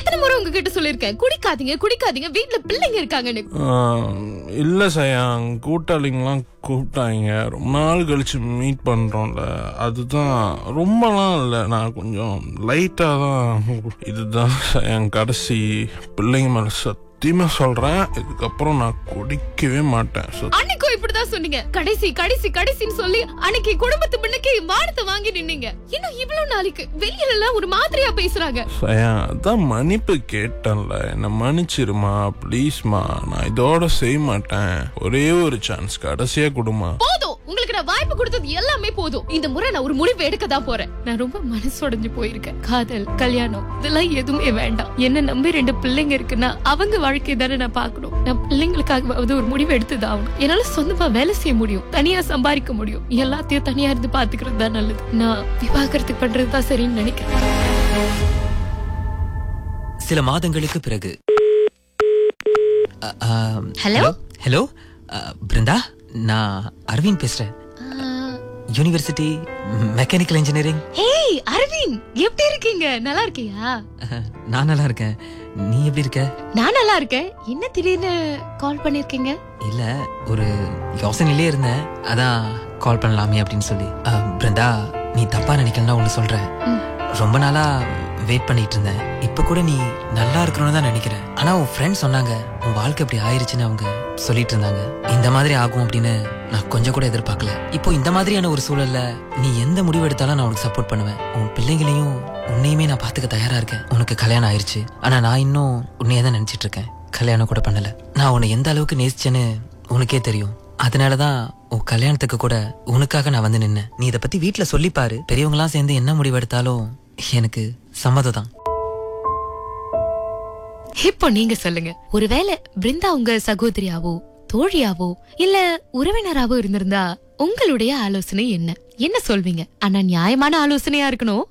எத்தனை முறை உங்ககிட்ட சொல்லிருக்கேன் குடிக்காதீங்க குடிக்காதீங்க வீட்ல பிள்ளைங்க இருக்காங்கன்னு இல்லை சையாங் கூட்டாளிங்களாம் கூப்பிட்டாங்க ரொம்ப நாள் கழிச்சு மீட் பண்ணுறோம்ல அதுதான் ரொம்பலாம் இல்லை நான் கொஞ்சம் லைட்டாக தான் இதுதான் என் கடைசி பிள்ளைங்க மேலே சத்தியமா சொல்கிறேன் இதுக்கப்புறம் நான் குடிக்கவே மாட்டேன் சத்- அன்னைக்கும் இப்படிதான் சொன்னீங்க கடைசி கடைசி கடைசின்னு சொல்லி அன்னைக்கு குடும்பத்து முன்னுக்கு மானத்தை வாங்கி நின்னீங்க இன்னும் இவ்வளவு நாளைக்கு வெளியில எல்லாம் ஒரு மாதிரியா பேசுறாங்க சையா அதான் மன்னிப்பு கேட்டேன்ல என்னை மன்னிச்சிருமா ப்ளீஸ்மா நான் இதோட செய்ய மாட்டேன் ஒரே ஒரு சான்ஸ் கடைசியாக கொடுமா போதும் உங்களுக்கு நான் வாய்ப்பு கொடுத்தது எல்லாமே போதும் இந்த முறை நான் ஒரு முடிவு எடுக்க தான் போறேன் நான் ரொம்ப மனசுடைஞ்சு போயிருக்கேன் காதல் கல்யாணம் இதெல்லாம் எதுவுமே வேண்டாம் என்ன நம்பி ரெண்டு பிள்ளைங்க இருக்குன்னா அவங்க வாழ்க்கை தானே நான் பார்க்கணும் நான் பிள்ளைங்களுக்காகவாவது ஒரு முடிவு எடுத்துதான் ஆகணும் என்னால சொந்தமா வேலை செய்ய முடியும் தனியா சம்பாதிக்க முடியும் எல்லாத்தையும் தனியா இருந்து பாத்துக்கிறது தான் நல்லது நான் விவாகரத்து பண்றது தான் சரின்னு நினைக்கிறேன் சில மாதங்களுக்கு பிறகு அ, ஆம், Hello? ஹலோ அ, பிருந்தா நான் அரவிந்த் பேசுறேன் university mechanical engineering hey Aravind எப்படி இருக்கீங்க நல்லா இருக்கியா நான் நல்லா இருக்கேன் நீ எப்படி இருக்க நான் நல்லா இருக்கேன் என்ன திடீர்னு கால் பண்ணிருக்கீங்க இல்ல ஒரு யோசனையிலே இருந்தேன் அதான் கால் பண்ணலாமே அப்படின்னு சொல்லி அ, பிருந்தா நீ தப்பா நினைக்கலன்னா ஒண்ணு சொல்றேன் ம். ரொம்ப நாளா வெயிட் பண்ணிட்டு இருந்தேன் இப்ப கூட நீ நல்லா இருக்கணும்னு தான் நினைக்கிறேன் ஆனா உன் ஃப்ரெண்ட் சொன்னாங்க உன் வாழ்க்கை இப்படி ஆயிருச்சுன்னு அவங்க சொல்லிட்டு இருந்தாங்க இந்த மாதிரி ஆகும் அப்படின்னு நான் கொஞ்சம் கூட எதிர்பார்க்கல இப்போ இந்த மாதிரியான ஒரு சூழல்ல நீ எந்த முடிவு எடுத்தாலும் நான் உனக்கு சப்போர்ட் பண்ணுவேன் உன் பிள்ளைங்களையும் உன்னையுமே நான் பாத்துக்க தயாரா இருக்கேன் உனக்கு கல்யாணம் ஆயிருச்சு ஆனா நான் இன்னும் உன்னையே தான் நினைச்சிட்டு இருக்கேன் கல்யாணம் கூட பண்ணல நான் உன்னை எந்த அளவுக்கு நேசிச்சேன்னு உனக்கே தெரியும் அதனாலதான் உன் கல்யாணத்துக்கு கூட உனக்காக நான் வந்து நின்னேன் நீ இத பத்தி வீட்ல சொல்லி பாரு பெரியவங்களாம் சேர்ந்து என்ன முடிவு எடுத்தாலும் எனக்கு சம்மதம் தான் இப்போ நீங்க சொல்லுங்க ஒருவேளை பிருந்தா உங்க சகோதரியாவோ தோழியாவோ இல்ல உறவினராவோ இருந்திருந்தா உங்களுடைய ஆலோசனை என்ன என்ன சொல்வீங்க ஆனா நியாயமான ஆலோசனையா இருக்கணும்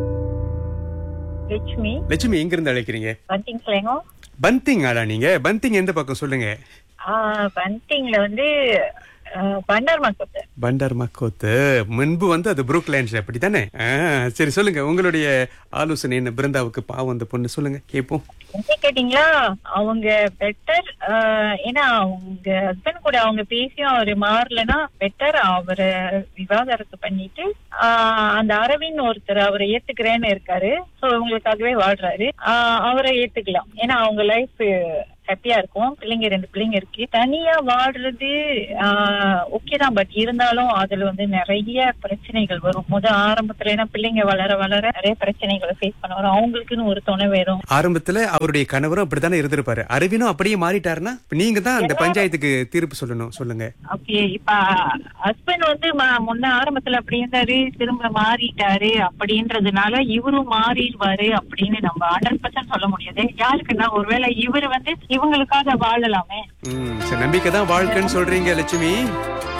லட்சுமி லட்சுமி எங்க இருந்து அழைக்கிறீங்க பந்திங் கிளைங்கோ பந்திங் ஆடா நீங்க பந்திங் எந்த பக்கம் சொல்லுங்க பந்திங்ல வந்து பண்டார் மாக்கத்து பண்டார் மக்கோத்து முன்பு வந்து அது புரூக் லேண்ட்ஸ் அப்படித்தானே ஆ, சரி சொல்லுங்க உங்களுடைய ஆலோசனை என்ன பிருந்தாவுக்கு பாவம் அந்த பொண்ணு சொல்லுங்க கேப்போம் என்ன கேட்டீங்களா அவங்க பெட்டர் ஏன்னா அவங்க ஹஸ்பண்ட் கூட அவங்க பேசியும் அவரு மாறலன்னா பெட்டர் அவரை விவாகரத்து பண்ணிட்டு ஆஹ், அந்த அரவிந்த் ஒருத்தர் அவரை ஏத்துக்கிறேன்னு இருக்காரு சோ இவங்களுக்காகவே வாழ்றாரு ஆஹ், அவரை ஏத்துக்கலாம் ஏன்னா அவங்க லைஃப் ஹாப்பியா இருக்கும் பிள்ளைங்க ரெண்டு பிள்ளைங்க இருக்கு தனியா வாழ்றது ஓகே தான் பட் இருந்தாலும் அதுல வந்து நிறைய பிரச்சனைகள் வரும் முத ஆரம்பத்துல ஏன்னா பிள்ளைங்க வளர வளர நிறைய பிரச்சனைகளை ஃபேஸ் பண்ண வரும் அவங்களுக்குன்னு ஒரு துணை வேணும் ஆரம்பத்துல அவருடைய கணவரும் அப்படித்தானே இருந்திருப்பாரு அரவினும் அப்படியே மாறிட்டாருன்னா இப்ப நீங்க தான் அந்த பஞ்சாயத்துக்கு தீர்ப்பு சொல்லணும் சொல்லுங்க ஓகே இப்ப ஹஸ்பண்ட் வந்து ம- முன்ன ஆரம்பத்துல அப்படி இருந்தாரு திரும்ப மாறிட்டாரு அப்படின்றதுனால இவரும் மாறிடுவாரு அப்படின்னு நம்ம ஹண்ட்ரட் பர்சன்ட் சொல்ல முடியாது யாருக்குன்னா ஒருவேளை இவர் வந்து இவங்களுக்காக வாழலாமே ம் சரி நம்பிக்கை தான் வாழ்க்கைன்னு சொல்றீங்க லட்சுமி